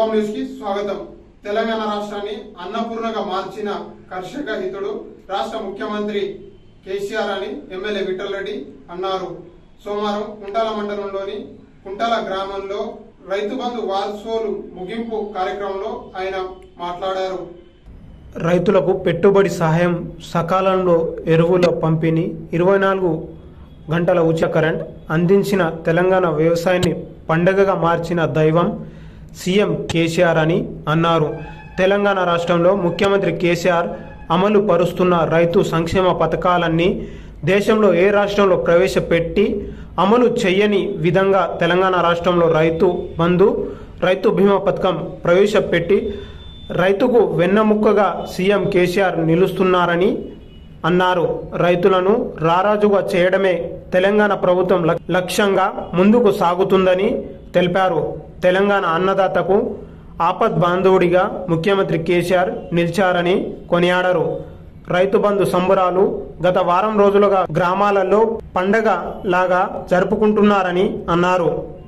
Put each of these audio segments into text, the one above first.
Nawab news కి స్వాగతం తెలంగాణ రాష్ట్రాన్ని అన్నపూర్ణగా మార్చిన కర్షక హితుడు రాష్ట్ర ముఖ్యమంత్రి కేసీఆర్ అని ఎమ్మెల్యే విఠల్ రెడ్డి అన్నారు సోమవారం కుంటాల మండలంలోని కుంటాల గ్రామంలో రైతు బంధు వార్షోలు ముగింపు కార్యక్రమంలో ఆయన మాట్లాడారు రైతులకు పెట్టుబడి సహాయం సకాలంలో ఎరువుల పంపిణీ ఇరవై నాలుగు గంటల ఉచిత కరెంట్ అందించిన తెలంగాణ వ్యవసాయాన్ని పండగగా మార్చిన దైవం సీఎం కేసీఆర్ అని అన్నారు తెలంగాణ రాష్ట్రంలో ముఖ్యమంత్రి కేసీఆర్ అమలు పరుస్తున్న రైతు సంక్షేమ పథకాలన్నీ దేశంలో ఏ రాష్ట్రంలో ప్రవేశపెట్టి అమలు చేయని విధంగా తెలంగాణ రాష్ట్రంలో రైతు బంధు రైతు బీమా పథకం ప్రవేశపెట్టి రైతుకు వెన్నముక్కగా సీఎం కేసీఆర్ నిలుస్తున్నారని అన్నారు రైతులను రారాజుగా చేయడమే తెలంగాణ ప్రభుత్వం లక్- లక్ష్యంగా ముందుకు సాగుతుందని తెలిపారు తెలంగాణ అన్నదాతకు ఆపద్ బాంధవుడిగా ముఖ్యమంత్రి కేసీఆర్ నిలిచారని కొనియాడారు రైతు బంధు సంబరాలు గత వారం రోజులుగా గ్రామాలలో పండగ లాగా జరుపుకుంటున్నారని అన్నారు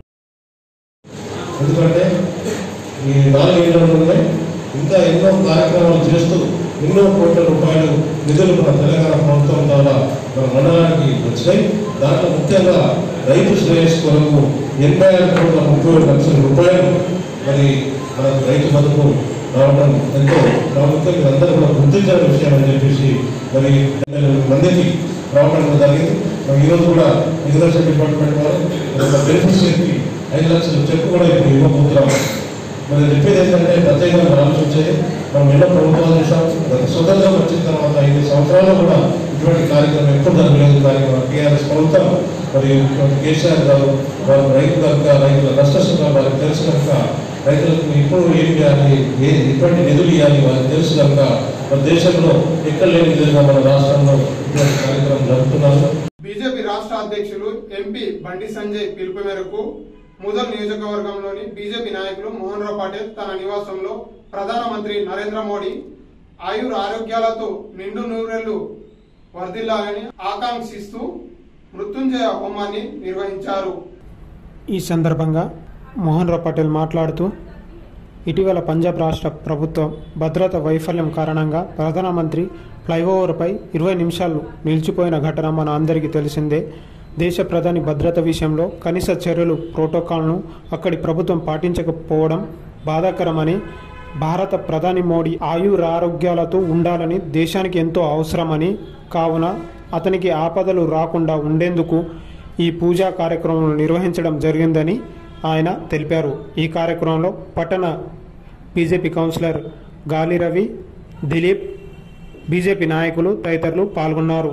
ఎందుకంటే ఈ నాలుగేళ్ల ముందే ఇంకా ఎన్నో కార్యక్రమాలు చేస్తూ ఎన్నో కోట్ల రూపాయలు నిధులు మన తెలంగాణ ప్రభుత్వం ద్వారా మన మండలానికి వచ్చినాయి దాంట్లో ముఖ్యంగా రైతు శ్రేయస్ కొరకు ఎనభై ఆరు కోట్ల ముప్పై ఏడు లక్షల రూపాయలు మరి మన రైతు బతుకు రావడం ఎంతో ప్రాముఖ్యం మీరందరూ కూడా గుర్తించాల్సిన విషయం అని చెప్పేసి మరి మందికి రావడం జరిగింది మరి ఈరోజు కూడా అగ్రికల్చర్ డిపార్ట్మెంట్ వారు ఒక బెనిఫిషియర్కి ఐదు లక్షలు చెక్ కూడా ఇప్పుడు ఇవ్వబోతున్నాము మరి చెప్పేది ఏంటంటే ప్రత్యేకంగా ఆలోచించేది మనం ఎన్నో ప్రభుత్వాలు చూసాం గత స్వతంత్రం వచ్చిన తర్వాత ఐదు సంవత్సరాల్లో కూడా ఇటువంటి కార్యక్రమం ఎప్పుడు జరగలేదు కార్యక్రమం టీఆర్ఎస్ ప్రభుత్వం మరి ముఖ్యమంత్రి కేసీఆర్ గారు వారు రైతు కనుక రైతుల నష్టం వారికి తెలుసు కనుక రైతులకు ఇప్పుడు ఏం చేయాలి ఏ ఎటువంటి నిధులు ఇవ్వాలి వారికి తెలుసు కనుక మన దేశంలో ఎక్కడ లేని విధంగా మన రాష్ట్రంలో ఇటువంటి కార్యక్రమం జరుపుతున్నారు బీజేపీ రాష్ట్ర అధ్యక్షులు ఎంపీ బండి సంజయ్ పిలుపు మేరకు ముదల్ నియోజకవర్గంలోని బీజేపీ నాయకులు మోహన్ రావు పాటిల్ తన నివాసంలో ప్రధానమంత్రి నరేంద్ర మోడీ ఆయుర ఆరోగ్యాలతో నిండు నూరెళ్లు వర్ధిల్లాలని ఆకాంక్షిస్తూ మృత్యుంజయ హోమాన్ని నిర్వహించారు ఈ సందర్భంగా మోహన్ రావు పటేల్ మాట్లాడుతూ ఇటీవల పంజాబ్ రాష్ట్ర ప్రభుత్వం భద్రత వైఫల్యం కారణంగా ప్రధానమంత్రి ఫ్లైఓవర్పై ఇరవై నిమిషాలు నిలిచిపోయిన ఘటన మన అందరికీ తెలిసిందే దేశ ప్రధాని భద్రత విషయంలో కనీస చర్యలు ప్రోటోకాల్ను అక్కడి ప్రభుత్వం పాటించకపోవడం బాధాకరమని భారత ప్రధాని మోడీ ఆయురారోగ్యాలతో ఉండాలని దేశానికి ఎంతో అవసరమని కావున అతనికి ఆపదలు రాకుండా ఉండేందుకు ఈ పూజా కార్యక్రమం నిర్వహించడం జరిగిందని ఆయన తెలిపారు ఈ కార్యక్రమంలో పట్టణ బీజేపీ కౌన్సిలర్ గాలి రవి దిలీప్ బీజేపీ నాయకులు తదితరులు పాల్గొన్నారు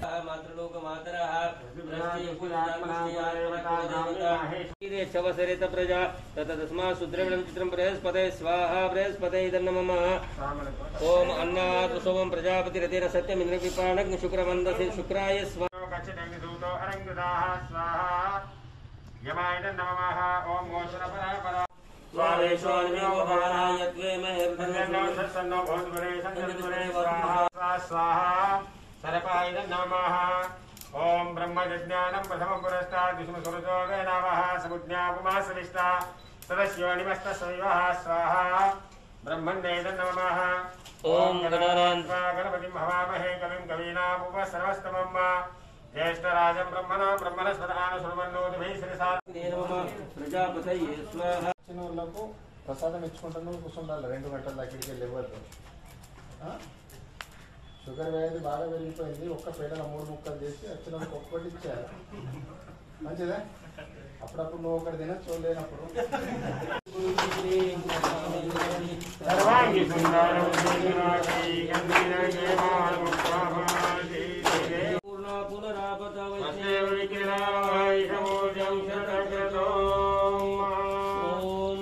शवसरित प्रजा ततस्मा सुद्रविणं चित्रं बृहस्पते स्वाहा बृहस्पते इदन्नमम ओम अन्नात् सोमं प्रजापतिरतेन सत्यमिन्द्रपिपाणग् शुक्रमन्दसे शुक्राय स्वाहा स्वाहेश्वरो भवानाय त्वे महे ओम ब्रह्म विज्ञानम प्रथम पुरस्ताद विष्णु सुरजो नमः समुज्ञा पुमासविष्टा सदस्यो निमस्त सविवः स्वाहा ब्रह्मण्डेद नमः ओम गणानान् गणपतिं हवामहे कविं कवीनामुपसर्वस्तमम् ज्येष्ठराजं ब्रह्मणा ब्रह्मणस्पदानुसुर्वन्नोदिभिः श्रीसा नमः प्रजापतये स्वाहा వచ్చిన వాళ్ళకు ప్రసాదం ఇచ్చుకుంటాను కూర్చుండాలి రెండు గంటల దగ్గరికి వెళ్ళి ఇవ్వద్దు ఆ? షుగర్ వ్యాధి బాగా పెరిగిపోయింది ఒక్క పేడల మూడు ముక్కలు చేసి వచ్చిన వాళ్ళకి ఒక్కటి ఇచ్చారు మంచిదే అప్పుడప్పుడు నువ్వు ఒకటి తినచ్చు లేనప్పుడు सर्वाङ्गी सुन्दरं श्रीनिवासी गन्धीरयेमानुमुक्ताभाति पूर्णा पुनरापतवैष्णव वसुदेव विकिरणाय समूर्जं शतक्रतो ओम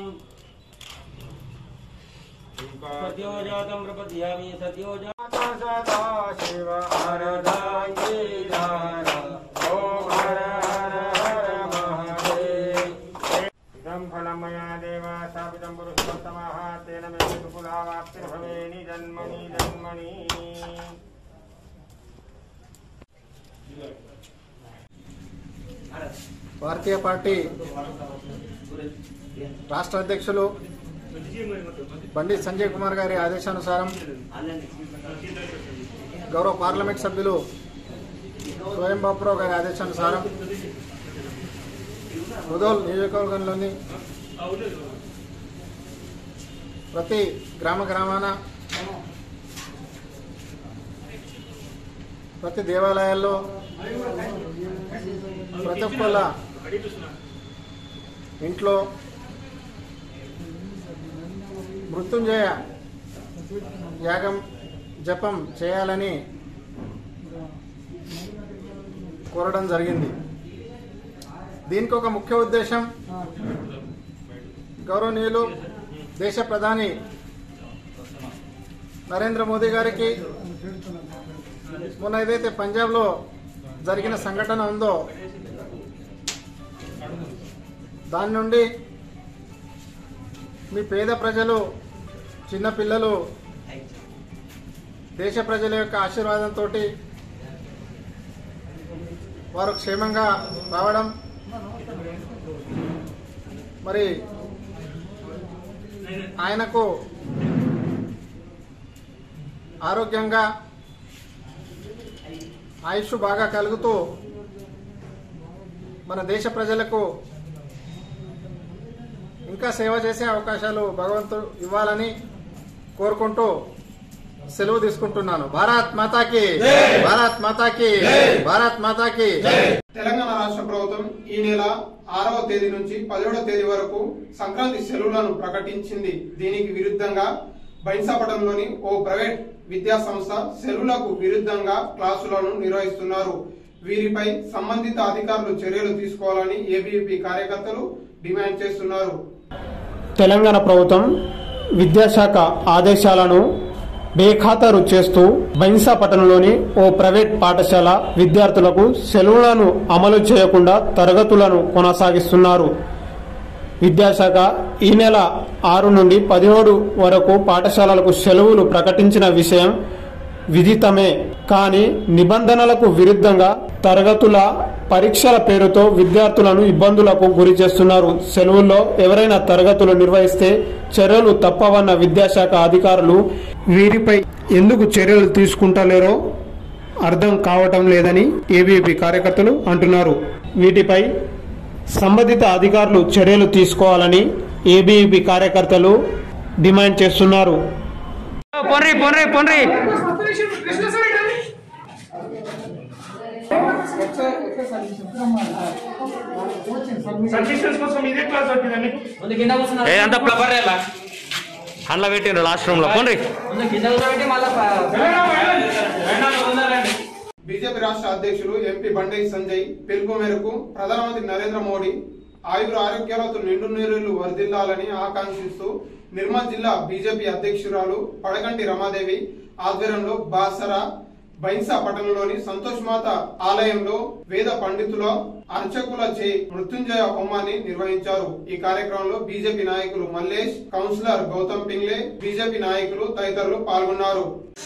सत्यो जातं प्रपद्यामि सत्यो जातं सदा शिव हरदाङ्गी धार ॐ हर हर हर महादेव इदं फलं मया देव स्थापितं पुरुषोत्तमः तेन मे कुलावाप्तिर्भवेनि जन्मनि जन्मनि భారతీయ పార్టీ రాష్ట్ర అధ్యక్షులు బండి సంజయ్ కుమార్ గారి ఆదేశానుసారం గౌరవ పార్లమెంట్ సభ్యులు స్వయం బాపురావు గారి ఆదేశానుసారం ముదోల్ నియోజకవర్గంలోని ప్రతి గ్రామ గ్రామాన ప్రతి దేవాలయాల్లో ప్రతి ఒక్కళ్ళ ఇంట్లో మృత్యుంజయ యాగం జపం చేయాలని కోరడం జరిగింది దీనికి ఒక ముఖ్య ఉద్దేశం గౌరవనీయులు దేశ ప్రధాని నరేంద్ర మోదీ గారికి మొన్న ఏదైతే పంజాబ్లో జరిగిన సంఘటన ఉందో దాని నుండి మీ పేద ప్రజలు చిన్న పిల్లలు దేశ ప్రజల యొక్క ఆశీర్వాదంతో వారు క్షేమంగా రావడం మరి ఆయనకు ఆరోగ్యంగా ఆయుష్ బాగా కలుగుతూ మన దేశ ప్రజలకు ఇంకా సేవ చేసే అవకాశాలు భగవంతుడు ఇవ్వాలని కోరుకుంటూ సెలవు తీసుకుంటున్నాను భారత్ మాతాకి భారత్ మాతాకి భారత్ మాతాకి తెలంగాణ రాష్ట్ర ప్రభుత్వం ఈ నెల ఆరవ తేదీ నుంచి పదిహేడవ తేదీ వరకు సంక్రాంతి సెలవులను ప్రకటించింది దీనికి విరుద్ధంగా బైన్సాపట్నంలోని ఓ ప్రైవేట్ విద్యా సంస్థ సెలవులకు విరుద్ధంగా క్లాసులను నిర్వహిస్తున్నారు వీరిపై సంబంధిత అధికారులు చర్యలు తీసుకోవాలని ఏబీవీపీ కార్యకర్తలు డిమాండ్ చేస్తున్నారు తెలంగాణ ప్రభుత్వం విద్యాశాఖ ఆదేశాలను బేఖాతరు చేస్తూ బైన్సా పట్టణంలోని ఓ ప్రైవేట్ పాఠశాల విద్యార్థులకు సెలవులను అమలు చేయకుండా తరగతులను కొనసాగిస్తున్నారు విద్యాశాఖ ఈ నెల ఆరు నుండి పదిహేడు వరకు పాఠశాలలకు సెలవులు ప్రకటించిన విషయం విదితమే కానీ నిబంధనలకు విరుద్ధంగా తరగతుల పరీక్షల పేరుతో విద్యార్థులను ఇబ్బందులకు గురి చేస్తున్నారు సెలవుల్లో ఎవరైనా తరగతులు నిర్వహిస్తే చర్యలు తప్పవన్న విద్యాశాఖ అధికారులు వీరిపై ఎందుకు చర్యలు తీసుకుంటలేరో అర్థం కావటం లేదని ఏబీపీ కార్యకర్తలు అంటున్నారు వీటిపై సంబంధిత అధికారులు చర్యలు తీసుకోవాలని ఏబీపీ కార్యకర్తలు డిమాండ్ చేస్తున్నారు పొన్రి పొన్రి పొన్రి సబ్మిషన్స్ కోసం ఇదే క్లాస్ వచ్చిందా మీకు ఏ అంత ప్లబర్ అందులో పెట్టిండ్రు లాస్ట్ రూమ్ లో పొన్రి బీజేపీ రాష్ట్ర అధ్యక్షులు ఎంపీ బండి సంజయ్ పిలుపు మేరకు ప్రధానమంత్రి నరేంద్ర మోడీ ఆయుర ఆరోగ్యాలతో నిండు నీరులు వర్ధిల్లాలని ఆకాంక్షిస్తూ నిర్మల్ జిల్లా బీజేపీ అధ్యక్షురాలు పడకంటి రమాదేవి ఆధ్వర్యంలో బాసరా బైన్సా పట్టణంలోని సంతోష్ మాత ఆలయంలో వేద పండితుల అర్చకుల చే మృత్యుంజయ హోమాన్ని నిర్వహించారు ఈ కార్యక్రమంలో బీజేపీ నాయకులు మల్లేష్ కౌన్సిలర్ గౌతమ్ పింగ్లే బీజేపీ నాయకులు తదితరులు పాల్గొన్నారు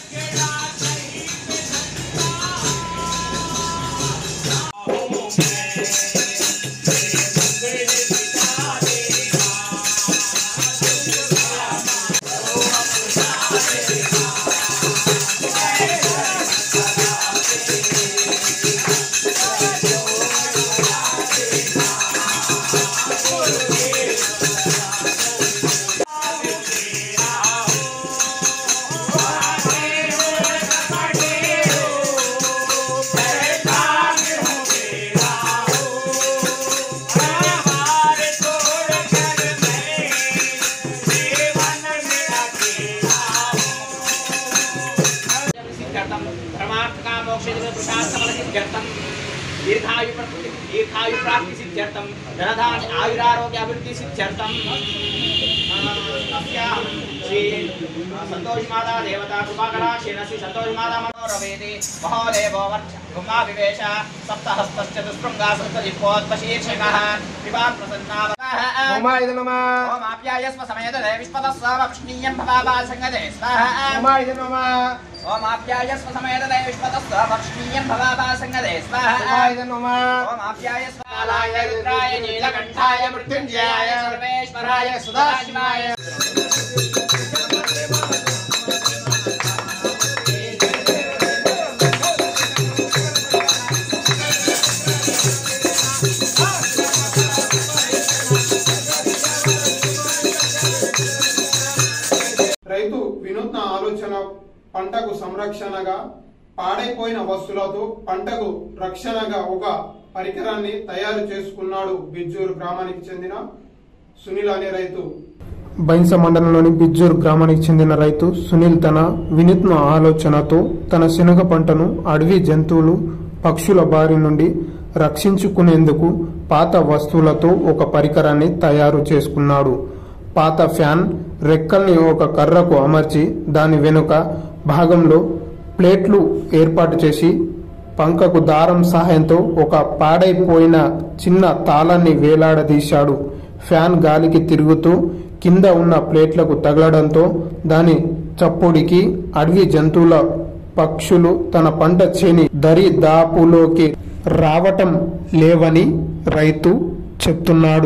सिद्ध्यर्थम परमार्थका मोक्षेदिवपुरुषार्थमल सिद्ध्यर्थम दीर्घायु प्र- दीर्घायु प्राप्ति सिद्ध्यर्थम धनधान्य आयुरारोग्य अभिवृद्धि सिद्ध्यर्थम अस्यां श्री संतोष माता देवता कृपाकराक्षेण श्री संतोष माता मनोरवेदे महोदेवो वर्ष गुम्मा विवेश सप्तहस्तश्चतुष्पृङ्गा सप्तजिह्वोत्पशीर्षकः विवान् प्रसन्नावः ఓమాయ నమః ओम आप्यायस्व समेत विश्वतः स्वावक्ष्णीयं भवाभासङ्गते स्वाहा ఓమాయ నమః ओम आप्यायस्व समेत विश्वतः स्वावक्ष्णीयं भवाभासङ्गते स्वाहा ఓమాయ నమః ओम आप्यायस्व कालाय रुद्राय नीलकण्ठाय मृत्युञ्जयाय सर्वेश्वराय सुदाशिवाय పంటకు సంరక్షణగా పాడైపోయిన వస్తువులతో పంటకు రక్షణగా ఒక పరికరాన్ని తయారు చేసుకున్నాడు బిజ్జూరు గ్రామానికి చెందిన సునీల్ అనే రైతు బైన్స మండలంలోని బిజ్జూర్ గ్రామానికి చెందిన రైతు సునీల్ తన వినూత్న ఆలోచనతో తన శనగ పంటను అడవి జంతువులు పక్షుల బారి నుండి రక్షించుకునేందుకు పాత వస్తువులతో ఒక పరికరాన్ని తయారు చేసుకున్నాడు పాత ఫ్యాన్ రెక్కల్ని ఒక కర్రకు అమర్చి దాని వెనుక భాగంలో ప్లేట్లు ఏర్పాటు చేసి పంకకు దారం సహాయంతో ఒక పాడైపోయిన చిన్న తాళాన్ని వేలాడదీశాడు ఫ్యాన్ గాలికి తిరుగుతూ కింద ఉన్న ప్లేట్లకు తగలడంతో దాని చప్పుడికి అడవి జంతువుల పక్షులు తన పంట చేని దరి దాపులోకి రావటం లేవని రైతు చెప్తున్నాడు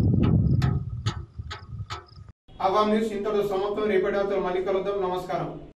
అవాం న్యూస్ ఇంతటితో సమాప్తం రేపటి వార్తలు మళ్ళీ కలుద్దాం నమస్కారం